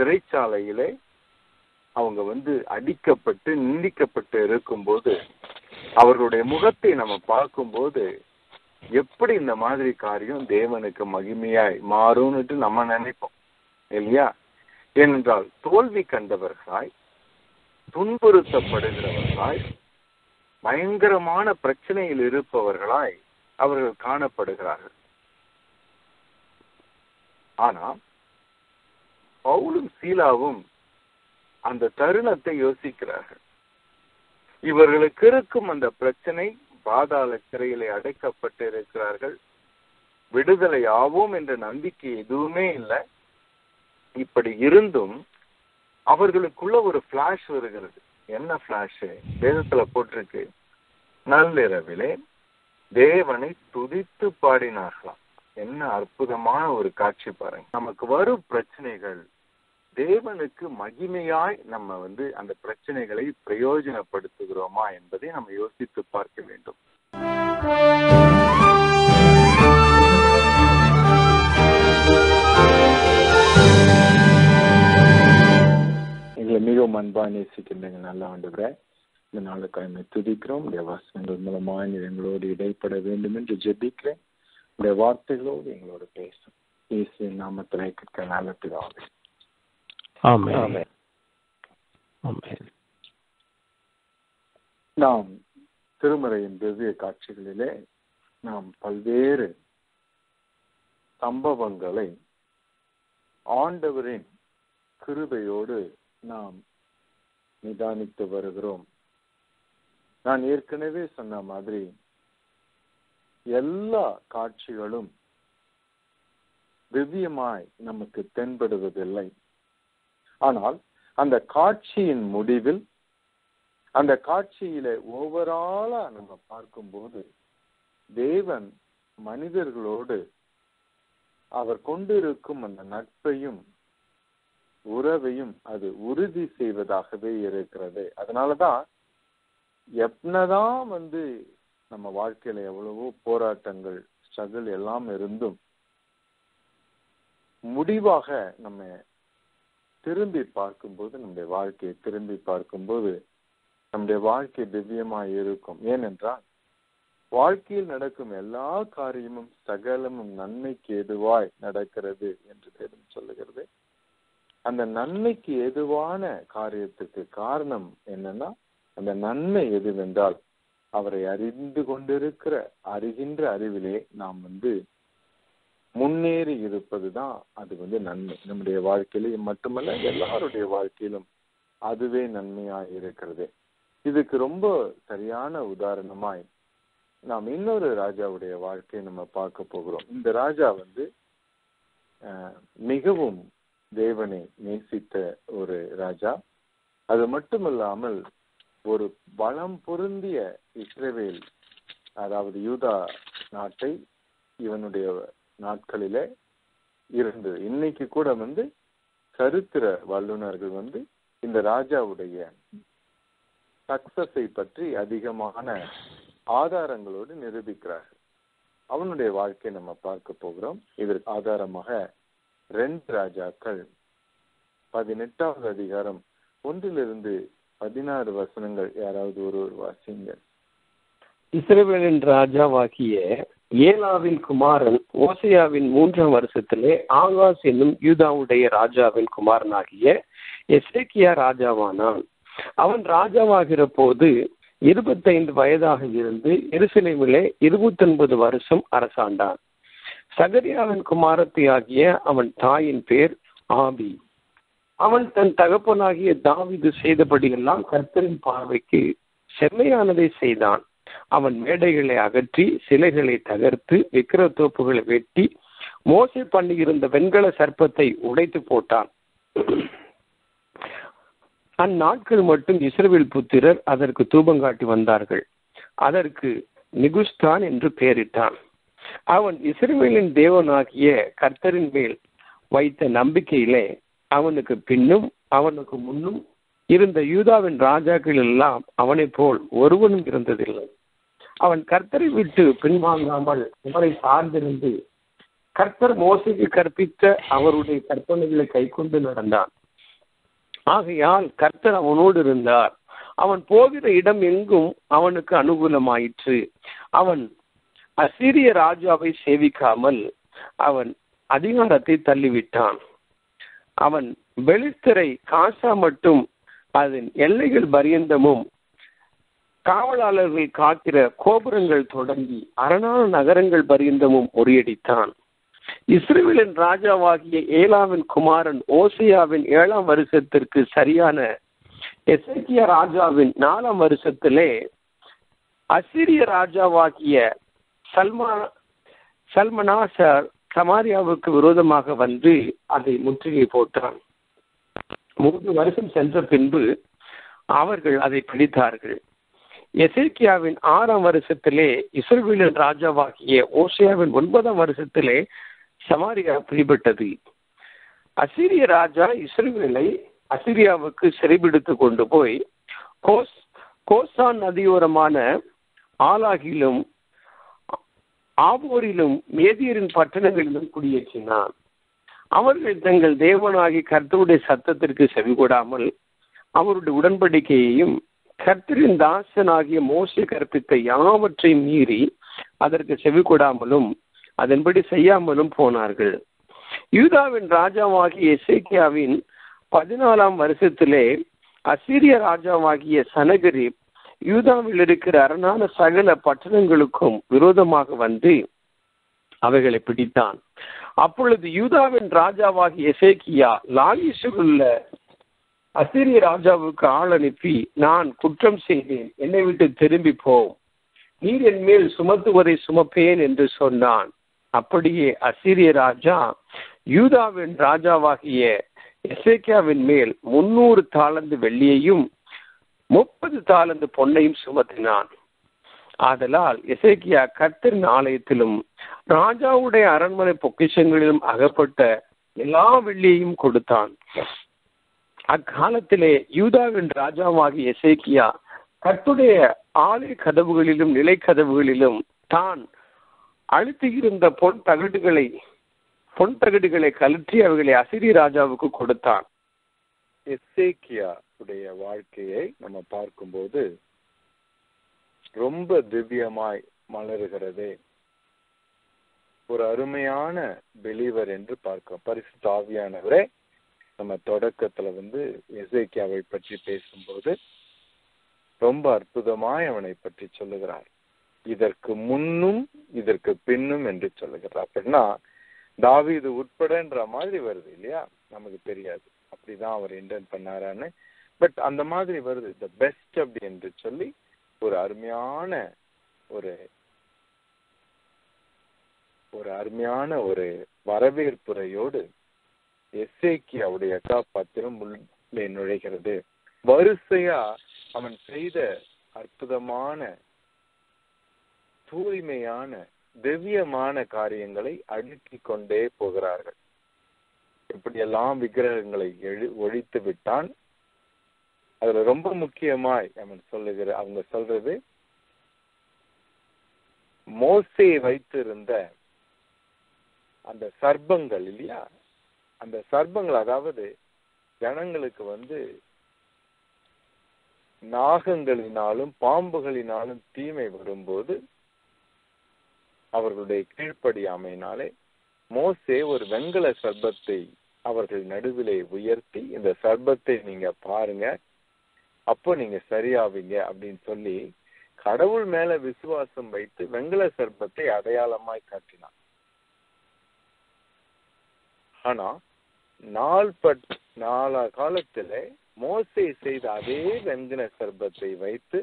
சிறைச்சாலையிலே அவங்க வந்து அடிக்கப்பட்டு நிந்திக்கப்பட்டு இருக்கும்போது அவர்களுடைய முகத்தை நம்ம பார்க்கும்போது எப்படி இந்த மாதிரி காரியம் தேவனுக்கு மகிமையாய் மாறும்னுட்டு நம்ம நினைப்போம் இல்லையா ஏனென்றால் தோல்வி கண்டவர்களாய் துன்புறுத்தப்படுகிறவர்களாய் பயங்கரமான பிரச்சனையில் இருப்பவர்களாய் அவர்கள் காணப்படுகிறார்கள் ஆனா பவுலும் சீலாவும் அந்த தருணத்தை யோசிக்கிறார்கள் இவர்களுக்கு இருக்கும் அந்த பிரச்சனை பாதாள சிறையிலே அடைக்கப்பட்டு இருக்கிறார்கள் விடுதலை ஆவோம் என்ற நம்பிக்கை எதுவுமே இல்லை இப்படி இருந்தும் அவர்களுக்குள்ள ஒரு பிளாஷ் வருகிறது என்ன பிளாஷ் வேதத்துல போட்டிருக்கு நள்ளிரவிலே தேவனை துதித்து பாடினார்களாம் என்ன அற்புதமான ஒரு காட்சி பாருங்க நமக்கு வரும் பிரச்சனைகள் தேவனுக்கு மகிமையாய் நம்ம வந்து அந்த பிரச்சனைகளை பிரயோஜனப்படுத்துகிறோமா என்பதை நம்ம யோசித்து பார்க்க வேண்டும் எங்களை மிகவும் அன்பா நேசிக்கின்றங்க நல்ல ஆண்டுகிற இந்த நாளுக்காய்மை துதிக்கிறோம் உடைய வசனங்கள் மூலமா நீர் எங்களோடு இடைப்பட வேண்டும் என்று ஜெபிக்கிறேன் உடைய வார்த்தைகளோடு எங்களோடு பேசும் இயேசு நாமத்தில் கேட்க நல்ல பிதாவே ஆமென் ஆமென். ஆமென் நாம் திருமறையின் திவ்ய காட்சிகளிலே நாம் பல்வேறு சம்பவங்களை ஆண்டவரின் கிருபையோடு நாம் நிதானித்து வருகிறோம் நான் ஏற்கனவே சொன்ன மாதிரி எல்லா காட்சிகளும் திவ்யமாய் நமக்கு தென்படுவதில்லை ஆனால் அந்த காட்சியின் முடிவில் அந்த காட்சியில ஓவராலா நம்ம பார்க்கும்போது தேவன் மனிதர்களோடு அவர் கொண்டிருக்கும் அந்த நட்பையும் உறவையும் அது உறுதி செய்வதாகவே இருக்கிறது அதனாலதான் எப்பனதான் வந்து நம்ம வாழ்க்கையில எவ்வளவோ போராட்டங்கள் ஸ்ட்ரகிள் எல்லாம் இருந்தும் முடிவாக நம்ம திரும்பி பார்க்கும்போது நம்முடைய வாழ்க்கையை திரும்பி பார்க்கும்போது நம்முடைய வாழ்க்கை திவ்யமாய் இருக்கும் ஏனென்றால் வாழ்க்கையில் நடக்கும் எல்லா காரியமும் சகலமும் நன்மைக்கு எதுவாய் நடக்கிறது என்று வேதம் சொல்லுகிறது அந்த நன்மைக்கு எதுவான காரியத்துக்கு காரணம் என்னன்னா அந்த நன்மை எதுவென்றால் அவரை அறிந்து கொண்டிருக்கிற அறிகின்ற அறிவிலே நாம் வந்து முன்னேறி இருப்பதுதான் அது வந்து நன்மை நம்முடைய வாழ்க்கையில மட்டுமல்ல எல்லாருடைய வாழ்க்கையிலும் அதுவே நன்மையா இருக்கிறது இதுக்கு ரொம்ப சரியான உதாரணமாய் நாம் இன்னொரு ராஜாவுடைய வாழ்க்கையை நம்ம பார்க்க போகிறோம் இந்த ராஜா வந்து அஹ், மிகவும் தேவனை நேசித்த ஒரு ராஜா அது மட்டுமல்லாமல் ஒரு பலம் பொருந்திய இஸ்ரவேல் அதாவது யூதா நாட்டை இவனுடைய நாட்களிலே இருந்தது இன்னைக்கு கூட வந்து சரித்திர வல்லுநர்கள் வந்து இந்த ராஜாவுடைய சக்சஸை பற்றி அதிகமான ஆதாரங்களோடு நிரூபிக்கிறார்கள் அவனுடைய வாழ்க்கையை நம்ம பார்க்க போகிறோம் இதற்கு ஆதாரமாக ரெண்டு ராஜாக்கள் பதினெட்டாவது அதிகாரம் ஒன்றிலிருந்து பதினாறு வசனங்கள் யாராவது ஒருவர் வாசிங்க இஸ்ரவேலின் ராஜாவாகிய ஏலாவின் குமாரன் ஓசையாவின் மூன்றாம் வருஷத்திலே ஆகாஸ் என்னும் யூதாவுடைய ராஜாவின் குமாரனாகிய எசேக்கியா ராஜாவானான் அவன் ராஜாவாகிற போது இருபத்தைந்து வயதாக இருந்து எருசலேமிலே இருபத்தொன்பது வருஷம் அரசாண்டான் சகரியாவின் குமாரத்தி ஆகிய அவன் தாயின் பேர் ஆபி அவன் தன் தகப்பனாகிய தாவீது செய்தபடியெல்லாம் கர்த்தரின் பார்வைக்கு செம்மையானதை செய்தான் அவன் மேடைகளை அகற்றி சிலைகளை தகர்த்து விக்கிரத்தோப்புகளை வெட்டி மோசை பண்ணியிருந்த வெண்கல சர்ப்பத்தை உடைத்து போட்டான் அந்நாட்கள் மட்டும் இஸ்ரவேல் புத்திரர் அதற்கு தூபம் காட்டி வந்தார்கள் அதற்கு நிகுஸ்தான் என்று பெயரிட்டான் அவன் இஸ்ரவேலின் தேவனாகிய கர்த்தரின் மேல் வைத்த நம்பிக்கையிலே அவனுக்கு பின்னும் அவனுக்கு முன்னும் இருந்த யூதாவின் ராஜாக்கள் எல்லாம் அவனைப் போல் ஒருவனும் இருந்ததில்லை அவன் கர்த்தரை விட்டு பின்வாங்காமல் அவரை சார்ந்திருந்து கர்த்தர் மோசைக்கு கற்பித்த அவருடைய கற்பனைகளை கைக்கொண்டு நடந்தான் ஆகையால் கர்த்தர் அவனோடு இருந்தார் அவன் போகிற இடம் எங்கும் அவனுக்கு அனுகூலமாயிற்று அவன் அசிரிய ராஜாவை சேவிக்காமல் அவன் அதிகாரத்தை தள்ளிவிட்டான் அவன் பெலிஸ்தரை காசா மட்டும் அதன் எல்லைகள் பரியந்தமும் காவலாளர்கள் காக்கிற கோபுரங்கள் தொடங்கி அரணான நகரங்கள் பரியந்தமும் முறியடித்தான் இஸ்ரேலின் ராஜாவாகிய ஏலாவின் குமாரன் ஓசியாவின் ஏழாம் வருஷத்திற்கு சரியான எசேக்கிய ராஜாவின் நாலாம் வருஷத்திலே அசிரிய ராஜாவாகிய சல்மா சல்மனாசர் சமாரியாவுக்கு விரோதமாக வந்து அதை முற்றுகை போட்டான் மூன்று வருஷம் சென்ற பின்பு அவர்கள் அதை பிடித்தார்கள் எசேக்கியாவின் ஆறாம் வருஷத்திலே இஸ்ரேலின் ராஜாவாகிய ஓசியாவின் ஒன்பதாம் வருஷத்திலே சமாரியா பிடிபட்டது அசிரிய ராஜா இஸ்ரேலை அசிரியாவுக்கு சிறைபிடித்து கொண்டு போய் கோஸ் கோசான் நதியோரமான ஆலாகிலும் ஆபோரிலும் மேதியரின் பட்டணங்களிலும் குடியேற்றினான் அவர்கள் தங்கள் தேவனாகி கர்த்தருடைய சத்தத்திற்கு செவிகொடாமல் அவருடைய உடன்படிக்கையையும் கர்த்தரின் தாசனாகிய மோசை கற்பித்த யாவற்றையும் மீறி அதற்கு செவிகொடாமலும் அதன்படி செய்யாமலும் போனார்கள் யூதாவின் ராஜாவாகிய எசேக்கியாவின் பதினாலாம் வருஷத்திலே அசிரிய ராஜாவாகிய சனகரிப் யூதாவில் இருக்கிற அரணான சகல பட்டணங்களுக்கும் விரோதமாக வந்து அவைகளை பிடித்தான் அப்பொழுது யூதாவின் ராஜாவாகிய எசேக்கியா லாகிஷில் உள்ள அசிரிய ராஜாவுக்கு ஆள் அனுப்பி நான் குற்றம் செய்தேன் என்னை விட்டு திரும்பி போ நீர் என் மேல் சுமத்துவதை சுமப்பேன் என்று சொன்னான் அப்படியே அசிரிய ராஜா யூதாவின் ராஜாவாகிய எசேக்கியாவின் மேல் முன்னூறு தாளந்து வெள்ளியையும் முப்பது தாளந்து பொன்னையும் சுமத்தினான் ஆதலால் எசேக்கியா கர்த்தரின் ஆலயத்திலும் ராஜாவுடைய அரண்மனை பொக்கிஷங்களிலும் அகப்பட்ட எல்லா வெள்ளியையும் கொடுத்தான் அக்காலத்திலே யூதாவின் ராஜாவாகிய எசேக்கியா கர்த்துடைய ஆலய கதவுகளிலும் நிலை கதவுகளிலும் தான் அழுத்தியிருந்த பொன் தகடுகளை பொன் தகடுகளை கலற்றி அவைகளை அசிரி ராஜாவுக்கு கொடுத்தான் எசேக்கியா உடைய வாழ்க்கையை நம்ம பார்க்கும்போது ரொம்ப திவ்யமாய் மலருகிறது ஒரு அருமையான பெலிவர் என்று பார்க்கிறோம் பரிசுத்த ஆவியானவரே நம்ம தொடக்கத்துல வந்து எசேக்கியாவை பற்றி பேசும்போது ரொம்ப அற்புதமாய் அவனை பற்றி சொல்லுகிறார் இதற்கு முன்னும் இதற்கு பின்னும் என்று சொல்லுகிறார் அப்படின்னா தாவீது உட்படன்ற மாதிரி வருது இல்லையா நமக்கு தெரியாது அப்படிதான் அவர் இன்டென்ட் பண்ணாரான்னு பட் அந்த மாதிரி வருது த பெஸ்ட் அப்படி என்று சொல்லி ஒரு அருமையான ஒரு ஒரு அருமையான ஒரு வரவேற்புரையோடு எஸ்ஏக்கியாவுடைய கதாபாத்திரம் உள்ளே நுழைகிறது வரிசையா அவன் செய்த அற்புதமான தூய்மையான திவ்யமான காரியங்களை அடுக்கிக் கொண்டே போகிறார்கள் இப்படியெல்லாம் விக்கிரகங்களை எழு ஒழித்து விட்டான் அதுல ரொம்ப முக்கியமாய் அவன் சொல்லுகிற அவங்க சொல்றது மோசே வைத்திருந்த அந்த சர்ப்பங்கள் இல்லையா அந்த சர்ப்பங்கள் அதாவது ஜனங்களுக்கு வந்து நாகங்களினாலும் பாம்புகளினாலும் தீமை வரும்போது அவர்களுடைய கீழ்ப்படியாமையினாலே மோசே ஒரு வெங்கல சர்ப்பத்தை அவர்கள் நடுவிலே உயர்த்தி இந்த சர்ப்பத்தை நீங்க பாருங்க அப்போ நீங்க சரியாவீங்க அப்படின்னு சொல்லி கடவுள் மேல விசுவாசம் வைத்து வெங்கல சர்ப்பத்தை அடையாளமாய் காட்டினான் ஆனா நாள்பட் நாலா காலத்துல மோசை செய்த அதே வெங்கல சர்ப்பத்தை வைத்து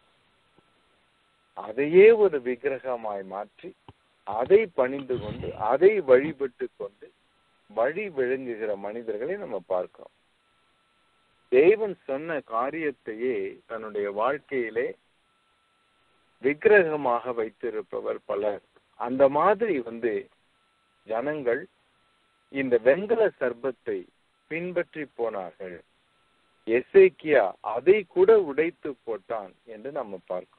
அதையே ஒரு விக்கிரகமாய் மாற்றி அதை பணிந்து கொண்டு அதை வழிபட்டு கொண்டு வழி விழுங்குகிற மனிதர்களை நம்ம பார்க்கிறோம் தேவன் சொன்ன காரியத்தையே தன்னுடைய வாழ்க்கையிலே விக்கிரகமாக வைத்திருப்பவர் பலர் அந்த மாதிரி வந்து ஜனங்கள் இந்த வெங்கல சர்ப்பத்தை பின்பற்றி போனார்கள் எசேக்கியா அதை கூட உடைத்து போட்டான் என்று நம்ம பார்க்கிறோம்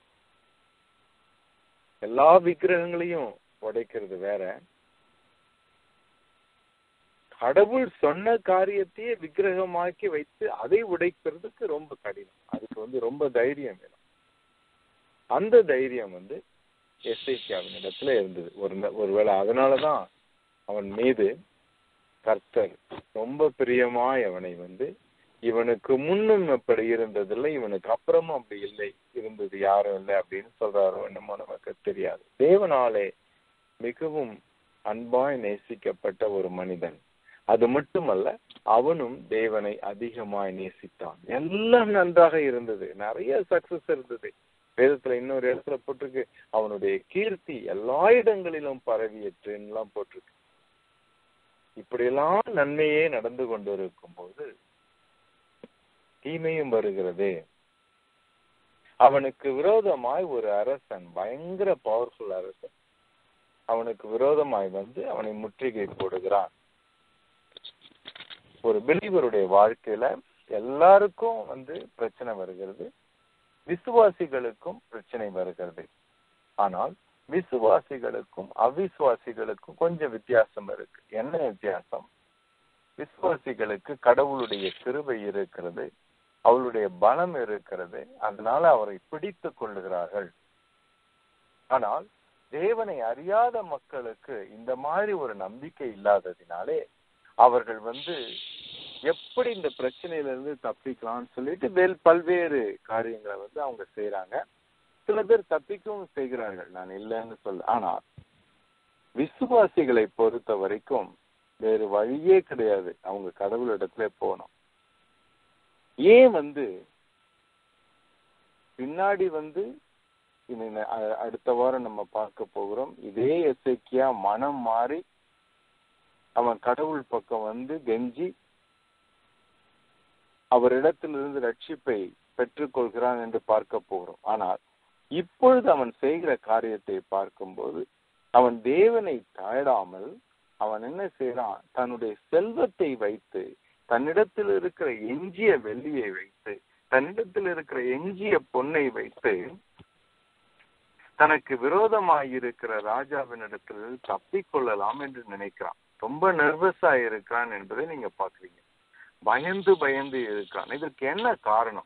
எல்லா விக்கிரகங்களையும் உடைக்கிறது வேற கடவுள் சொன்ன காரியத்தையே விக்கிரகமாக்கி வைத்து அதை உடைக்கிறதுக்கு ரொம்ப கடினம் அதுக்கு வந்து ரொம்ப தைரியம் வேணும் அந்த தைரியம் வந்து எஸ்ஐக்கியாவின் இடத்துல இருந்தது ஒரு ஒருவேளை அதனாலதான் அவன் மீது கர்த்தர் ரொம்ப பிரியமாய் அவனை வந்து இவனுக்கு முன்னும் அப்படி இருந்ததில்லை இவனுக்கு அப்புறமும் அப்படி இல்லை இருந்தது யாரும் இல்லை அப்படின்னு சொல்றாரோ என்னமோ நமக்கு தெரியாது தேவனாலே மிகவும் அன்பாய் நேசிக்கப்பட்ட ஒரு மனிதன் அது மட்டுமல்ல அவனும் தேவனை அதிகமாய் நேசித்தான் எல்லாம் நன்றாக இருந்தது நிறைய சக்சஸ் இருந்தது வேதத்துல இன்னொரு இடத்துல போட்டிருக்கு அவனுடைய கீர்த்தி எல்லா இடங்களிலும் பரவியற்றுலாம் போட்டிருக்கு இப்படியெல்லாம் நன்மையே நடந்து கொண்டிருக்கும் போது தீமையும் வருகிறது அவனுக்கு விரோதமாய் ஒரு அரசன் பயங்கர பவர்ஃபுல் அரசன் அவனுக்கு விரோதமாய் வந்து அவனை முற்றுகை போடுகிறான் ஒரு பிலீவருடைய வாழ்க்கையில எல்லாருக்கும் வந்து பிரச்சனை வருகிறது விசுவாசிகளுக்கும் பிரச்சனை வருகிறது ஆனால் விசுவாசிகளுக்கும் அவிசுவாசிகளுக்கும் கொஞ்சம் வித்தியாசம் இருக்கு என்ன வித்தியாசம் விசுவாசிகளுக்கு கடவுளுடைய கிருபை இருக்கிறது அவளுடைய பலம் இருக்கிறது அதனால அவரை பிடித்துக் கொள்ளுகிறார்கள் ஆனால் தேவனை அறியாத மக்களுக்கு இந்த மாதிரி ஒரு நம்பிக்கை இல்லாததினாலே அவர்கள் வந்து எப்படி இந்த பிரச்சனையிலிருந்து தப்பிக்கலாம்னு சொல்லிட்டு வேல் பல்வேறு காரியங்களை வந்து அவங்க செய்யறாங்க சில பேர் தப்பிக்கவும் செய்கிறார்கள் நான் இல்லைன்னு சொல்ல ஆனால் விசுவாசிகளை பொறுத்த வரைக்கும் வேறு வழியே கிடையாது அவங்க கடவுளிடத்துல போகணும் ஏன் வந்து பின்னாடி வந்து அடுத்த வாரம் நம்ம பார்க்க போகிறோம் இதே எசைக்கியா மனம் மாறி அவன் கடவுள் பக்கம் வந்து கெஞ்சி அவரிடத்திலிருந்து ரட்சிப்பை பெற்றுக்கொள்கிறான் என்று பார்க்க போகிறோம் ஆனால் இப்பொழுது அவன் செய்கிற காரியத்தை பார்க்கும்போது அவன் தேவனை தாழாமல் அவன் என்ன செய்யறான் தன்னுடைய செல்வத்தை வைத்து தன்னிடத்தில் இருக்கிற எஞ்சிய வெள்ளியை வைத்து தன்னிடத்தில் இருக்கிற எஞ்சிய பொன்னை வைத்து தனக்கு விரோதமாயிருக்கிற ராஜாவினிடத்தில் தப்பிக்கொள்ளலாம் என்று நினைக்கிறான் ரொம்ப நர்வஸா இருக்கிறான் என்பதை நீங்க பாக்குறீங்க பயந்து பயந்து இருக்கான் இதற்கு என்ன காரணம்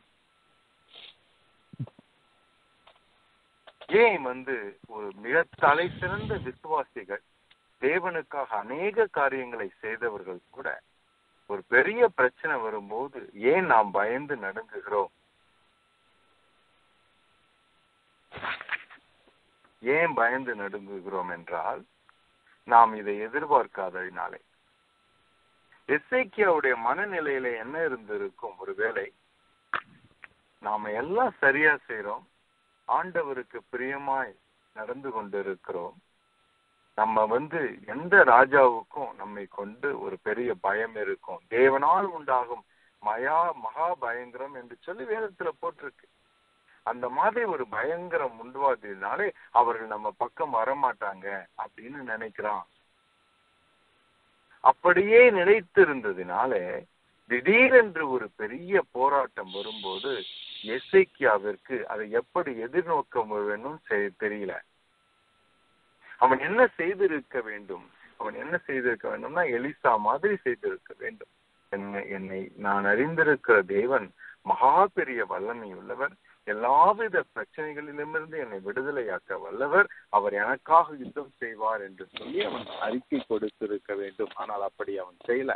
ஏன் வந்து ஒரு மிக தலை சிறந்த விசுவாசிகள் தேவனுக்காக அநேக காரியங்களை செய்தவர்கள் கூட ஒரு பெரிய பிரச்சனை வரும்போது ஏன் நாம் பயந்து நடுங்குகிறோம் ஏன் பயந்து நடுங்குகிறோம் என்றால் நாம் இதை எதிர்பார்க்காததினாலே எஸ்ஐக்கியாவுடைய மனநிலையில என்ன இருந்திருக்கும் ஒருவேளை நாம எல்லாம் சரியா செய்யறோம் ஆண்டவருக்கு பிரியமாய் நடந்து கொண்டிருக்கிறோம் நம்ம வந்து எந்த ராஜாவுக்கும் நம்மை கொண்டு ஒரு பெரிய பயம் இருக்கும் தேவனால் உண்டாகும் மயா மகா பயங்கரம் என்று சொல்லி வேதத்துல போட்டிருக்கு அந்த மாதிரி ஒரு பயங்கரம் உண்டுவாதினாலே அவர்கள் நம்ம பக்கம் வரமாட்டாங்க அப்படின்னு நினைக்கிறான் அப்படியே நினைத்திருந்ததினாலே திடீரென்று ஒரு பெரிய போராட்டம் வரும்போது எசைக்கியாவிற்கு அதை எப்படி எதிர்நோக்க வேணும் தெரியல அவன் என்ன செய்திருக்க வேண்டும் அவன் என்ன செய்திருக்க வேண்டும்னா எலிசா மாதிரி செய்திருக்க வேண்டும் என்னை என்னை நான் அறிந்திருக்கிற தேவன் மகா பெரிய வல்லமை உள்ளவர் எல்லாவித பிரச்சனைகளிலுமிருந்து என்னை விடுதலையாக்க வல்லவர் அவர் எனக்காக யுத்தம் செய்வார் என்று சொல்லி அவன் அறிக்கை கொடுத்திருக்க வேண்டும் ஆனால் அப்படி அவன் செய்யல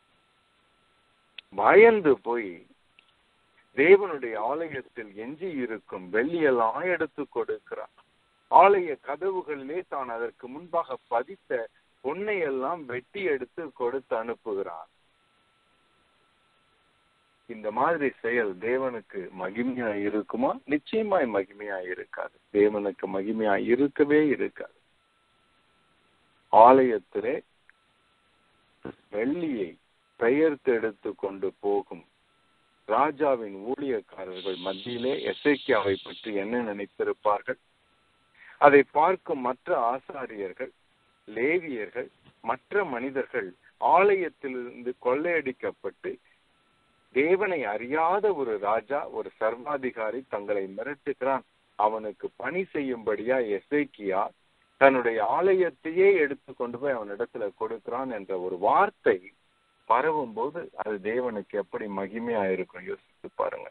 பயந்து போய் தேவனுடைய ஆலயத்தில் எஞ்சி இருக்கும் வெள்ளியெல்லாம் எடுத்து கொடுக்கிறான் ஆலய கதவுகளிலே தான் அதற்கு முன்பாக பதித்த பொன்னை எல்லாம் வெட்டி எடுத்து கொடுத்து அனுப்புகிறான் இந்த மாதிரி செயல் தேவனுக்கு மகிமையா இருக்குமா நிச்சயமாய் மகிமையா இருக்காது தேவனுக்கு மகிமையா இருக்கவே இருக்காது ஆலயத்திலே வெள்ளியை பெயர்த்து எடுத்து கொண்டு போகும் ராஜாவின் ஊழியக்காரர்கள் மத்தியிலே எசைக்கியாவை பற்றி என்ன நினைத்திருப்பார்கள் அதை பார்க்கும் மற்ற ஆசாரியர்கள் லேவியர்கள் மற்ற மனிதர்கள் ஆலயத்திலிருந்து கொள்ளையடிக்கப்பட்டு தேவனை அறியாத ஒரு ராஜா ஒரு சர்வாதிகாரி தங்களை மிரட்டுகிறான் அவனுக்கு பணி செய்யும்படியா எசைக்கியா தன்னுடைய ஆலயத்தையே எடுத்து கொண்டு போய் அவனிடத்துல கொடுக்கிறான் என்ற ஒரு வார்த்தை பரவும் போது அது தேவனுக்கு எப்படி மகிமையா இருக்கும் யோசித்து பாருங்க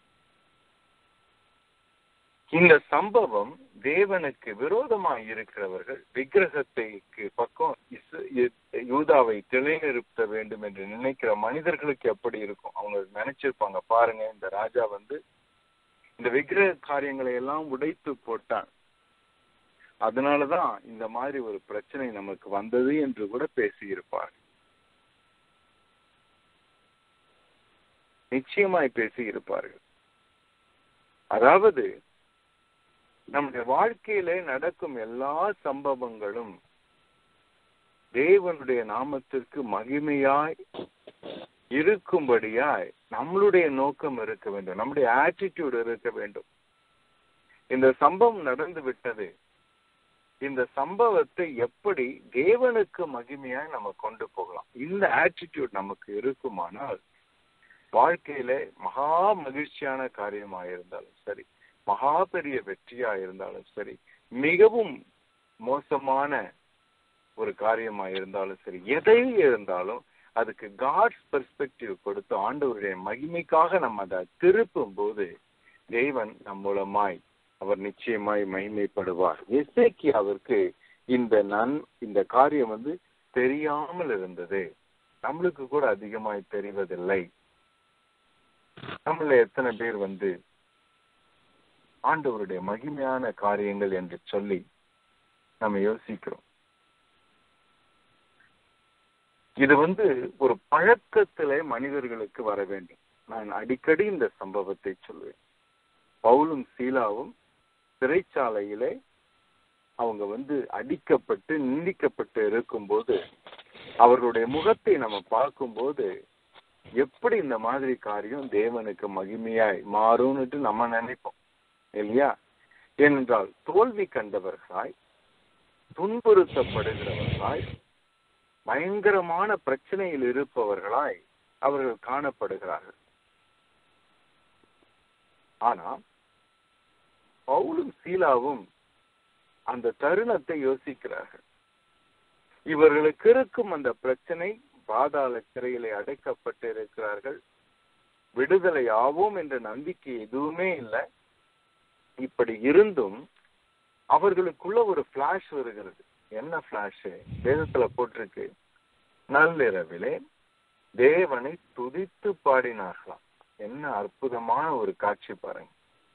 இந்த சம்பவம் தேவனுக்கு விரோதமாய் இருக்கிறவர்கள் விக்கிரகத்தைக்கு பக்கம் இஸ்- இ- யூதாவை நிலைநிறுத்த வேண்டும் என்று நினைக்கிற மனிதர்களுக்கு எப்படி இருக்கும் அவங்க நினைச்சிருப்பாங்க பாருங்க இந்த ராஜா வந்து இந்த விக்கிரக காரியங்களை எல்லாம் உடைத்து போட்டான் அதனாலதான் இந்த மாதிரி ஒரு பிரச்சனை நமக்கு வந்தது என்று கூட பேசியிருப்பார் நிச்சயமாய் பேசியிருப்பார்கள் அதாவது நம்முடைய வாழ்க்கையில நடக்கும் எல்லா சம்பவங்களும் தேவனுடைய நாமத்திற்கு மகிமையாய் இருக்கும்படியாய் நம்மளுடைய நோக்கம் இருக்க வேண்டும் நம்முடைய ஆட்டிடியூட் இருக்க வேண்டும் இந்த சம்பவம் நடந்து விட்டது இந்த சம்பவத்தை எப்படி தேவனுக்கு மகிமையாய் நம்ம கொண்டு போகலாம் இந்த ஆட்டிடியூட் நமக்கு இருக்குமானால் வாழ்க்கையில மகா மகிழ்ச்சியான காரியமா இருந்தாலும் சரி மகா பெரிய வெற்றியா இருந்தாலும் சரி மிகவும் மோசமான ஒரு காரியமா இருந்தாலும் சரி எதை இருந்தாலும் அதுக்கு காட்ஸ் பெர்ஸ்பெக்டிவ் கொடுத்து ஆண்டவருடைய மகிமைக்காக நம்ம அதை திருப்பும் போது தேவன் நம் மூலமாய் அவர் நிச்சயமாய் மகிமைப்படுவார் எசேக்கியாவிற்கு இந்த நன் இந்த காரியம் வந்து தெரியாமல் இருந்தது நம்மளுக்கு கூட அதிகமாய் தெரிவதில்லை நம்மள எத்தனை பேர் வந்து ஆண்டவருடைய மகிமையான காரியங்கள் என்று சொல்லி நம்ம யோசிக்கிறோம் இது வந்து ஒரு பழக்கத்திலே மனிதர்களுக்கு வர வேண்டும் நான் அடிக்கடி இந்த சம்பவத்தை சொல்வேன் பவுலும் சீலாவும் சிறைச்சாலையிலே அவங்க வந்து அடிக்கப்பட்டு நிந்திக்கப்பட்டு இருக்கும்போது அவர்களுடைய முகத்தை நம்ம பார்க்கும்போது எப்படி இந்த மாதிரி காரியம் தேவனுக்கு மகிமையாய் மாறும்னுட்டு நம்ம நினைப்போம் இல்லையா ஏனென்றால் தோல்வி கண்டவர்களாய் துன்புறுத்தப்படுகிறவர்களாய் பயங்கரமான பிரச்சனையில் இருப்பவர்களாய் அவர்கள் காணப்படுகிறார்கள் ஆனா பவுலும் சீலாவும் அந்த தருணத்தை யோசிக்கிறார்கள் இவர்களுக்கு இருக்கும் அந்த பிரச்சனை பாதாள சிறையிலே அடைக்கப்பட்டு இருக்கிறார்கள் விடுதலை ஆவோம் என்ற நம்பிக்கை எதுவுமே இல்லை இப்படி இருந்தும் அவர்களுக்குள்ள ஒரு பிளாஷ் வருகிறது என்ன பிளாஷ் வேதத்துல போட்டிருக்கு நள்ளிரவிலே தேவனை துதித்து பாடினார்களாம் என்ன அற்புதமான ஒரு காட்சி பாருங்க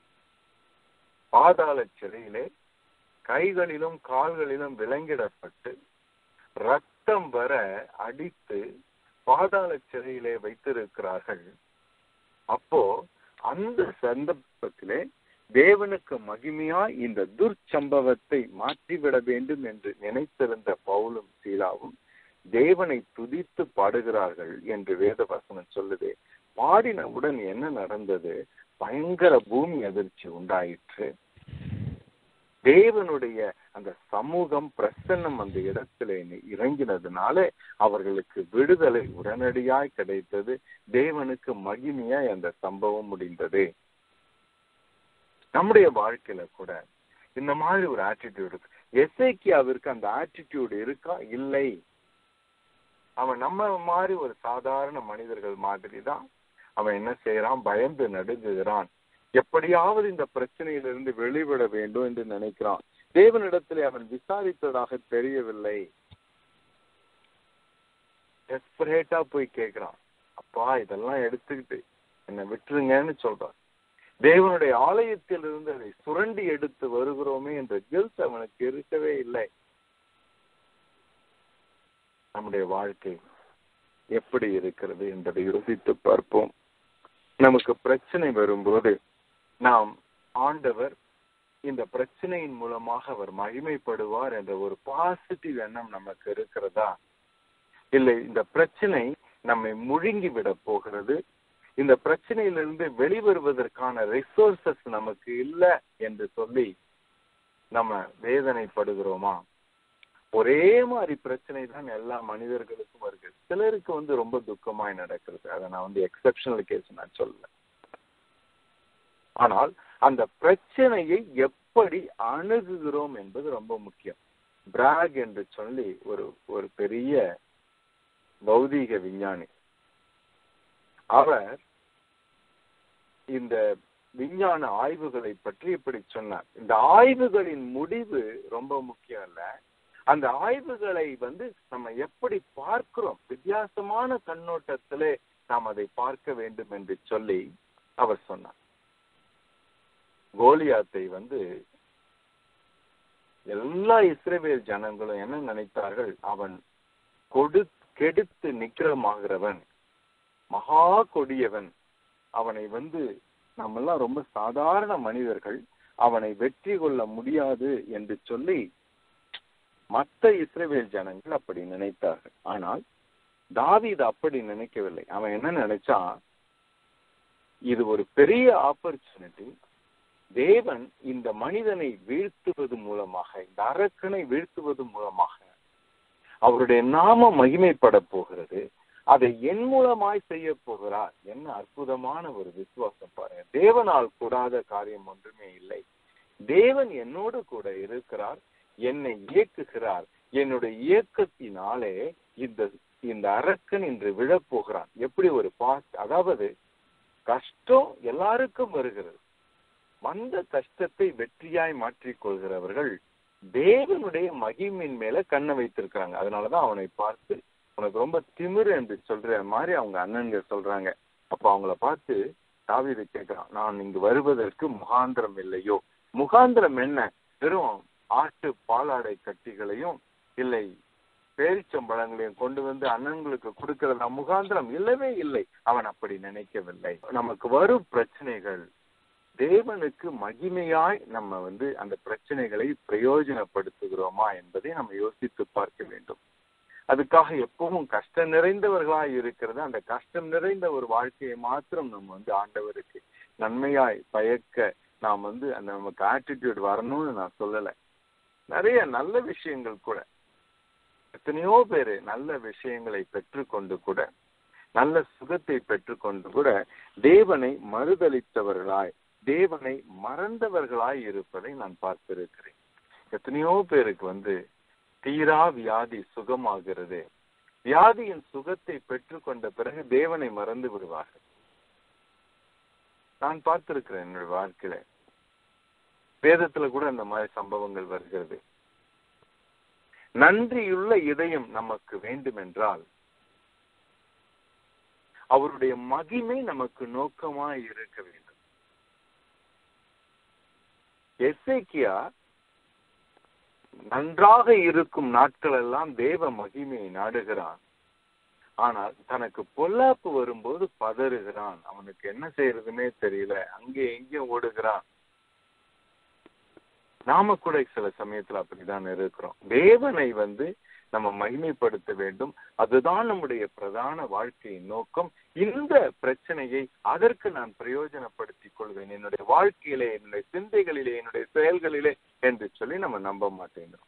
பாதாள சிறையிலே கைகளிலும் கால்களிலும் விலங்கிடப்பட்டு ரத்தம் வர அடித்து பாதாள சிறையிலே வைத்திருக்கிறார்கள் அப்போ அந்த சந்தர்ப்பத்திலே தேவனுக்கு மகிமையா இந்த துர்ச்சம்பவத்தை மாற்றிவிட வேண்டும் என்று நினைத்திருந்த பவுலும் சீலாவும் தேவனை துதித்து பாடுகிறார்கள் என்று வேத வசனம் சொல்லுது பாடினவுடன் என்ன நடந்தது பயங்கர பூமி அதிர்ச்சி உண்டாயிற்று தேவனுடைய அந்த சமூகம் பிரசன்னம் அந்த இடத்துல இறங்கினதுனால அவர்களுக்கு விடுதலை உடனடியாய் கிடைத்தது தேவனுக்கு மகிமையாய் அந்த சம்பவம் முடிந்தது நம்முடைய வாழ்க்கையில கூட இந்த மாதிரி ஒரு ஆட்டிடியூட் இருக்கு எஸ்ஐக்கியாவிற்கு அந்த ஆட்டிடியூட் இருக்கா இல்லை அவன் நம்ம மாதிரி ஒரு சாதாரண மனிதர்கள் மாதிரி தான் அவன் என்ன செய்யறான் பயந்து நடுங்குகிறான் எப்படியாவது இந்த பிரச்சனையிலிருந்து வெளிவிட வேண்டும் என்று நினைக்கிறான் தேவனிடத்திலே அவன் விசாரித்ததாக தெரியவில்லை டெஸ்பரேட்டா போய் கேட்கிறான் அப்பா இதெல்லாம் எடுத்துக்கிட்டு என்னை விட்டுருங்கன்னு சொல்றான் தேவனுடைய ஆலயத்தில் இருந்து அதை சுரண்டி எடுத்து வருகிறோமே என்ற கில்ட் அவனுக்கு இருக்கவே இல்லை நம்முடைய வாழ்க்கை எப்படி இருக்கிறது என்பதை யோசித்து பார்ப்போம் நமக்கு பிரச்சனை வரும்போது நாம் ஆண்டவர் இந்த பிரச்சனையின் மூலமாக அவர் மகிமைப்படுவார் என்ற ஒரு பாசிட்டிவ் எண்ணம் நமக்கு இருக்கிறதா இல்லை இந்த பிரச்சனை நம்மை முழுங்கி விட போகிறது இந்த பிரச்சனையிலிருந்து வெளிவருவதற்கான ரிசோர்சஸ் நமக்கு இல்லை என்று சொல்லி நம்ம வேதனைப்படுகிறோமா ஒரே மாதிரி பிரச்சனை தான் எல்லா மனிதர்களுக்கும் இருக்கு சிலருக்கு வந்து ரொம்ப துக்கமாய் நடக்கிறது அதை நான் வந்து எக்ஸப்ஷனல் கேஸ் நான் சொல்லல ஆனால் அந்த பிரச்சனையை எப்படி அணுகுகிறோம் என்பது ரொம்ப முக்கியம் பிராக் என்று சொல்லி ஒரு ஒரு பெரிய பௌதீக விஞ்ஞானி அவர் இந்த விஞ்ஞான ஆய்வுகளை பற்றி இப்படி சொன்னார் இந்த ஆய்வுகளின் முடிவு ரொம்ப முக்கியம் இல்ல அந்த ஆய்வுகளை வந்து நம்ம எப்படி பார்க்கிறோம் வித்தியாசமான கண்ணோட்டத்திலே நாம் அதை பார்க்க வேண்டும் என்று சொல்லி அவர் சொன்னார் கோலியாத்தை வந்து எல்லா இஸ்ரேவேல் ஜனங்களும் என்ன நினைத்தார்கள் அவன் கொடு கெடுத்து நிக்கிரமாகிறவன் மகா கொடியவன் அவனை வந்து நம்மெல்லாம் ரொம்ப சாதாரண மனிதர்கள் அவனை வெற்றி கொள்ள முடியாது என்று சொல்லி மற்ற இஸ்ரேவேல் ஜனங்கள் அப்படி நினைத்தார்கள் ஆனால் தாவீது அப்படி நினைக்கவில்லை அவன் என்ன நினைச்சான் இது ஒரு பெரிய ஆப்பர்ச்சுனிட்டி தேவன் இந்த மனிதனை வீழ்த்துவது மூலமாக இந்த அரக்கனை வீழ்த்துவது மூலமாக அவருடைய நாம மகிமைப்பட போகிறது அதை என் மூலமாய் செய்ய போகிறார் என்ன அற்புதமான ஒரு விசுவாசம் பாருங்க தேவனால் கூடாத காரியம் ஒன்றுமே இல்லை தேவன் என்னோடு கூட இருக்கிறார் என்னை இயக்குகிறார் என்னுடைய இயக்கத்தினாலே இந்த இந்த அரக்கன் இன்று விழப்போகிறான் எப்படி ஒரு பாஸ் அதாவது கஷ்டம் எல்லாருக்கும் வருகிறது வந்த கஷ்டத்தை வெற்றியாய் மாற்றிக் கொள்கிறவர்கள் தேவனுடைய மகிமின் மேல கண்ணை வைத்திருக்கிறாங்க அதனாலதான் அவனை பார்த்து உனக்கு ரொம்ப திமிரு என்று சொல்ற மாதிரி அவங்க அண்ணன்கள் சொல்றாங்க அப்ப அவங்கள பார்த்து தாவீது கேட்கிறான் நான் இங்கு வருவதற்கு முகாந்திரம் இல்லையோ முகாந்திரம் என்ன வெறும் ஆட்டு பாலாடை கட்டிகளையும் இல்லை பேரிச்சம்பழங்களையும் கொண்டு வந்து அண்ணன்களுக்கு கொடுக்கிறதா முகாந்திரம் இல்லவே இல்லை அவன் அப்படி நினைக்கவில்லை நமக்கு வரும் பிரச்சனைகள் தேவனுக்கு மகிமையாய் நம்ம வந்து அந்த பிரச்சனைகளை பிரயோஜனப்படுத்துகிறோமா என்பதை நம்ம யோசித்து பார்க்க வேண்டும் அதுக்காக எப்பவும் கஷ்டம் நிறைந்தவர்களாய் இருக்கிறது அந்த கஷ்டம் நிறைந்த ஒரு வாழ்க்கையை மாத்திரம் நம்ம வந்து ஆண்டவருக்கு நன்மையாய் பயக்க நாம் வந்து அந்த நமக்கு ஆட்டிடியூட் வரணும்னு நான் சொல்லல நிறைய நல்ல விஷயங்கள் கூட எத்தனையோ பேரு நல்ல விஷயங்களை பெற்றுக்கொண்டு கூட நல்ல சுகத்தை பெற்றுக்கொண்டு கூட தேவனை மறுதளித்தவர்களாய் தேவனை மறந்தவர்களாய் இருப்பதை நான் பார்த்திருக்கிறேன் எத்தனையோ பேருக்கு வந்து தீரா வியாதி சுகமாகிறது வியாதியின் சுகத்தை பெற்றுக்கொண்ட பிறகு தேவனை மறந்து விடுவார்கள் நான் பார்த்திருக்கிறேன் என்னுடைய வாழ்க்கையில வேதத்துல கூட அந்த மாதிரி சம்பவங்கள் வருகிறது நன்றியுள்ள இதயம் நமக்கு வேண்டும் என்றால் அவருடைய மகிமை நமக்கு நோக்கமாய் இருக்க வேண்டும் எசேக்கியா நன்றாக இருக்கும் நாட்கள் எல்லாம் தேவ மகிமையை நாடுகிறான் ஆனால் தனக்கு பொல்லாப்பு வரும்போது பதறுகிறான் அவனுக்கு என்ன செய்யறதுன்னே தெரியல அங்கே எங்கேயும் ஓடுகிறான் நாம கூட சில சமயத்துல அப்படிதான் இருக்கிறோம் தேவனை வந்து நம்ம மகிமைப்படுத்த வேண்டும் அதுதான் நம்முடைய பிரதான வாழ்க்கையின் நோக்கம் இந்த பிரச்சனையை அதற்கு நான் பிரயோஜனப்படுத்திக் கொள்வேன் என்னுடைய வாழ்க்கையிலே என்னுடைய சிந்தைகளிலே என்னுடைய செயல்களிலே என்று சொல்லி நம்ம நம்ப மாட்டேங்கிறோம்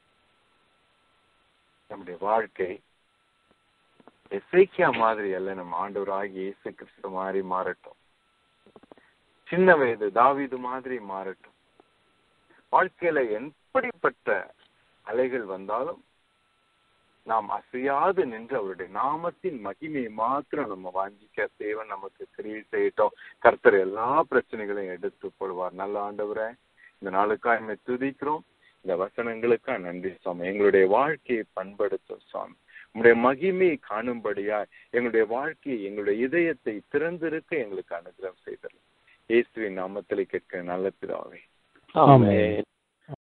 நம்முடைய வாழ்க்கை எசைக்கியா மாதிரி அல்ல நம்ம ஆண்டவராகி இயேசு கிறிஸ்து மாதிரி மாறட்டும் சின்ன வயது தாவிது மாதிரி மாறட்டும் வாழ்க்கையில எப்படிப்பட்ட அலைகள் வந்தாலும் நாம் அசையாது நின்று அவருடைய நாமத்தின் மகிமையை மாத்திரம் நம்ம வாங்கிக்க தேவன் நமக்கு கிரியை செய்யட்டும் கர்த்தர் எல்லா பிரச்சனைகளையும் எடுத்து போடுவார் நல்ல ஆண்டவரை இந்த நாளுக்காக என்னை துதிக்கிறோம் இந்த வசனங்களுக்கா நன்றி சுவாமி எங்களுடைய வாழ்க்கையை பண்படுத்தும் சுவாமி உங்களுடைய மகிமையை காணும்படியா எங்களுடைய வாழ்க்கையை எங்களுடைய இதயத்தை திறந்திருக்க எங்களுக்கு அனுகிரகம் செய்தல் இயேசுவின் நாமத்தில் கேட்க நல்ல பிதாவே ஆமென்